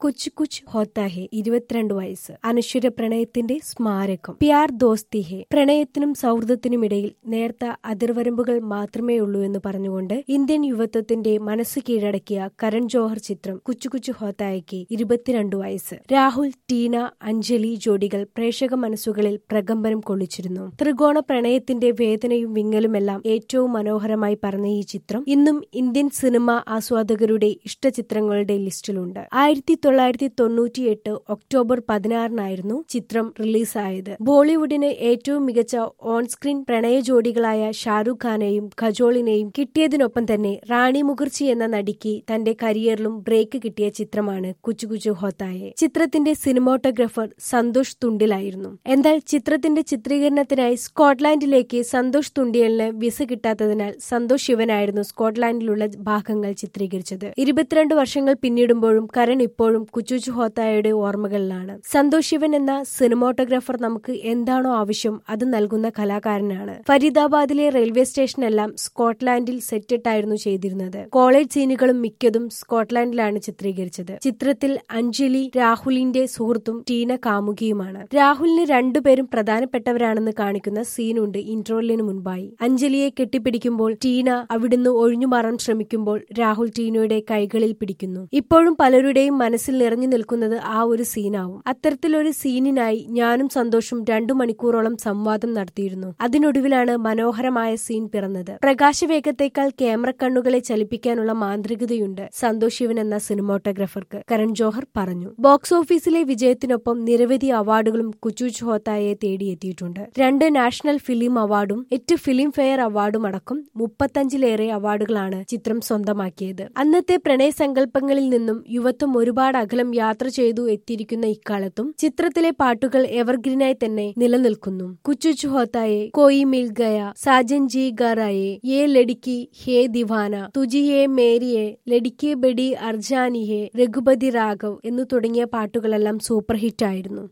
കുച്ച് കുച്ച് ഹോത്താ ഹെ ഇരുപത്തിരണ്ട് വയസ്സ് അനശ്വര പ്രണയത്തിന്റെ സ്മാരകം പ്യാർ ദോസ്തി ഹെ പ്രണയത്തിനും സൗഹൃദത്തിനുമിടയിൽ നേർത്ത അതിർവരമ്പുകൾ മാത്രമേ ഉള്ളൂ എന്ന് പറഞ്ഞുകൊണ്ട് ഇന്ത്യൻ യുവത്വത്തിന്റെ മനസ്സ് കീഴടക്കിയ കരൺ ജോഹർ ചിത്രം കുച്ചു കുച്ചു ഹോത്തായയ്ക്ക് ഇരുപത്തിരണ്ട് വയസ്സ് രാഹുൽ ടീന അഞ്ജലി ജോഡികൾ പ്രേക്ഷക മനസ്സുകളിൽ പ്രകമ്പനം കൊള്ളിച്ചിരുന്നു ത്രികോണ പ്രണയത്തിന്റെ വേദനയും വിങ്ങലുമെല്ലാം ഏറ്റവും മനോഹരമായി പറഞ്ഞ ഈ ചിത്രം ഇന്നും ഇന്ത്യൻ സിനിമ ആസ്വാദകരുടെ ഇഷ്ടചിത്രങ്ങളുടെ ലിസ്റ്റിലുണ്ട് ആയിരത്തി തൊള്ളായിരത്തി തൊണ്ണൂറ്റിയെട്ട് ഒക്ടോബർ പതിനാറിനായിരുന്നു ചിത്രം റിലീസായത് ബോളിവുഡിന് ഏറ്റവും മികച്ച ഓൺ സ്ക്രീൻ പ്രണയ ജോഡികളായ ഷാരൂഖ് ഖാനെയും ഖജോളിനെയും കിട്ടിയതിനൊപ്പം തന്നെ റാണി മുഖർജി എന്ന നടിക്ക് തന്റെ കരിയറിലും ബ്രേക്ക് കിട്ടിയ ചിത്രമാണ് കുച്ചു കുച്ചു ഹോത്തായെ ചിത്രത്തിന്റെ സിനിമോട്ടോഗ്രാഫർ സന്തോഷ് തുണ്ടിലായിരുന്നു എന്നാൽ ചിത്രത്തിന്റെ ചിത്രീകരണത്തിനായി സ്കോട്ട്ലാൻഡിലേക്ക് സന്തോഷ് തുണ്ടിയലിന് വിസ കിട്ടാത്തതിനാൽ സന്തോഷ് ശിവനായിരുന്നു സ്കോട്ട്ലാൻഡിലുള്ള ഭാഗങ്ങൾ ചിത്രീകരിച്ചത് ഇരുപത്തിരണ്ട് വർഷങ്ങൾ പിന്നിടുമ്പോഴും കരൺ ഇപ്പോഴും കുച്ചുച്ചു ഹോത്തായയുടെ ഓർമ്മകളിലാണ് സന്തോഷ് ശിവൻ എന്ന സിനിമോട്ടോഗ്രാഫർ നമുക്ക് എന്താണോ ആവശ്യം അത് നൽകുന്ന കലാകാരനാണ് ഫരീദാബാദിലെ റെയിൽവേ സ്റ്റേഷനെല്ലാം സ്കോട്ട്ലാൻഡിൽ സെറ്റിട്ടായിരുന്നു ചെയ്തിരുന്നത് കോളേജ് സീനുകളും മിക്കതും സ്കോട്ട്ലാൻഡിലാണ് ചിത്രീകരിച്ചത് ചിത്രത്തിൽ അഞ്ജലി രാഹുലിന്റെ സുഹൃത്തും ടീന കാമുകിയുമാണ് രാഹുലിന് രണ്ടുപേരും പ്രധാനപ്പെട്ടവരാണെന്ന് കാണിക്കുന്ന സീനുണ്ട് ഇൻട്രോലിന് മുൻപായി അഞ്ജലിയെ കെട്ടിപ്പിടിക്കുമ്പോൾ ടീന അവിടുന്ന് ഒഴിഞ്ഞുമാറാൻ ശ്രമിക്കുമ്പോൾ രാഹുൽ ടീനയുടെ കൈകളിൽ പിടിക്കുന്നു ഇപ്പോഴും പലരുടെയും മനസ്സിൽ നിറഞ്ഞു നിൽക്കുന്നത് ആ ഒരു സീനാവും അത്തരത്തിലൊരു സീനിനായി ഞാനും സന്തോഷും രണ്ടു മണിക്കൂറോളം സംവാദം നടത്തിയിരുന്നു അതിനൊടുവിലാണ് മനോഹരമായ സീൻ പിറന്നത് പ്രകാശവേഗത്തേക്കാൾ ക്യാമറ കണ്ണുകളെ ചലിപ്പിക്കാനുള്ള മാന്ത്രികതയുണ്ട് സന്തോഷ് ശിവൻ എന്ന സിനിമോട്ടോഗ്രാഫർക്ക് കരൺ ജോഹർ പറഞ്ഞു ബോക്സ് ഓഫീസിലെ വിജയത്തിനൊപ്പം നിരവധി അവാർഡുകളും കുച്ചൂച്ച് ഹോത്തായെ തേടിയെത്തിയിട്ടുണ്ട് രണ്ട് നാഷണൽ ഫിലിം അവാർഡും എട്ട് ഫിലിം ഫെയർ അവാർഡും അടക്കം മുപ്പത്തഞ്ചിലേറെ അവാർഡുകളാണ് ചിത്രം സ്വന്തമാക്കിയത് അന്നത്തെ പ്രണയസങ്കല്പങ്ങളിൽ നിന്നും യുവത്വം ഒരുപാട് അകലം യാത്ര ചെയ്തു എത്തിയിരിക്കുന്ന ഇക്കാലത്തും ചിത്രത്തിലെ പാട്ടുകൾ എവർഗ്രീനായി തന്നെ നിലനിൽക്കുന്നു കുച്ചുച്ചു ഹോത്തായെ കോയി മിൽ ഗയ സാജൻ ജി ഗറായെ യേ ലഡിക്കി ഹേ ദിവാന തുജിയെ മേരിയെ ലഡിക്കെ ബെഡി അർജാനിയെ രഘുപതി രാഘവ് എന്നു തുടങ്ങിയ പാട്ടുകളെല്ലാം സൂപ്പർ ഹിറ്റായിരുന്നു